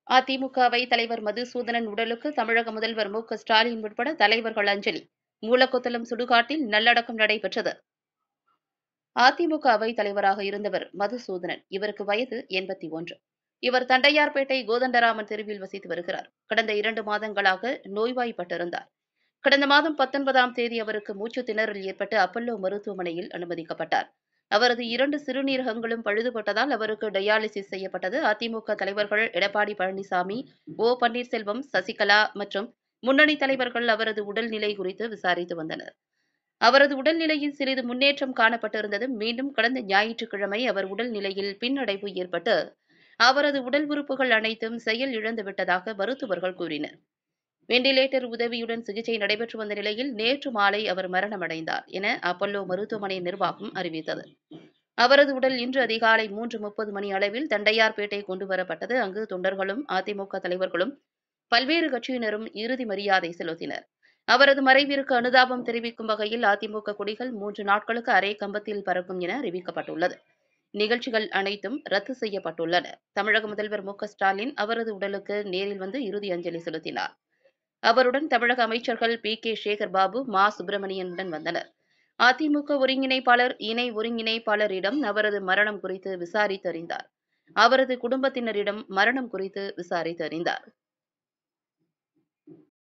அதிமுகவை தலைவர் மதுசூதனன் உடலுக்கு தமிழக முதல்வர் மு க ஸ்டாலின் உட்பட தலைவர்கள் அஞ்சலி மூலக்கொத்தளம் சுடுகாட்டில் நல்லடக்கம் நடைபெற்றது அதிமுக அவைத் தலைவராக இருந்தவர் மதுசூதனன் இவருக்கு வயது எண்பத்தி ஒன்று இவர் தண்டையார்பேட்டை கோதண்டராமன் தெருவில் வசித்து வருகிறார் கடந்த இரண்டு மாதங்களாக நோய்வாய்ப்பட்டிருந்தார் கடந்த மாதம் பத்தொன்பதாம் தேதி அவருக்கு மூச்சு திணறல் ஏற்பட்டு அப்பல்லோ மருத்துவமனையில் அனுமதிக்கப்பட்டார் அவரது இரண்டு சிறுநீரகங்களும் பழுதுபட்டதால் அவருக்கு டயாலிசிஸ் செய்யப்பட்டது அதிமுக தலைவர்கள் எடப்பாடி பழனிசாமி ஓ பன்னீர்செல்வம் சசிகலா மற்றும் முன்னணி தலைவர்கள் அவரது உடல்நிலை குறித்து விசாரித்து வந்தனர் அவரது உடல்நிலையில் சிறிது முன்னேற்றம் காணப்பட்டிருந்தது மீண்டும் கடந்த ஞாயிற்றுக்கிழமை அவர் உடல்நிலையில் பின்னடைவு ஏற்பட்டு அவரது உடல் உறுப்புகள் அனைத்தும் செயல் இழந்து விட்டதாக மருத்துவர்கள் கூறினர் வெண்டிலேட்டர் உதவியுடன் சிகிச்சை நடைபெற்று வந்த நிலையில் நேற்று மாலை அவர் மரணமடைந்தார் என அப்பல்லோ மருத்துவமனை நிர்வாகம் அறிவித்தது அவரது உடல் இன்று அதிகாலை மூன்று முப்பது மணி அளவில் தண்டையார்பேட்டை கொண்டு வரப்பட்டது அங்கு தொண்டர்களும் அதிமுக தலைவர்களும் பல்வேறு கட்சியினரும் இறுதி மரியாதை செலுத்தினர் அவரது மறைவிற்கு அனுதாபம் தெரிவிக்கும் வகையில் அதிமுக கொடிகள் மூன்று நாட்களுக்கு அரை கம்பத்தில் பறக்கும் என அறிவிக்கப்பட்டுள்ளது நிகழ்ச்சிகள் அனைத்தும் ரத்து செய்யப்பட்டுள்ளன தமிழக முதல்வர் மு க ஸ்டாலின் அவரது உடலுக்கு நேரில் வந்து இறுதி அஞ்சலி செலுத்தினார் அவருடன் தமிழக அமைச்சர்கள் பி கே சேகர் பாபு மா சுப்பிரமணியனுடன் வந்தனர் அதிமுக ஒருங்கிணைப்பாளர் இணை ஒருங்கிணைப்பாளரிடம் அவரது மரணம் குறித்து விசாரித்தறிந்தார் அவரது குடும்பத்தினரிடம் மரணம் குறித்து விசாரித்தறிந்தார்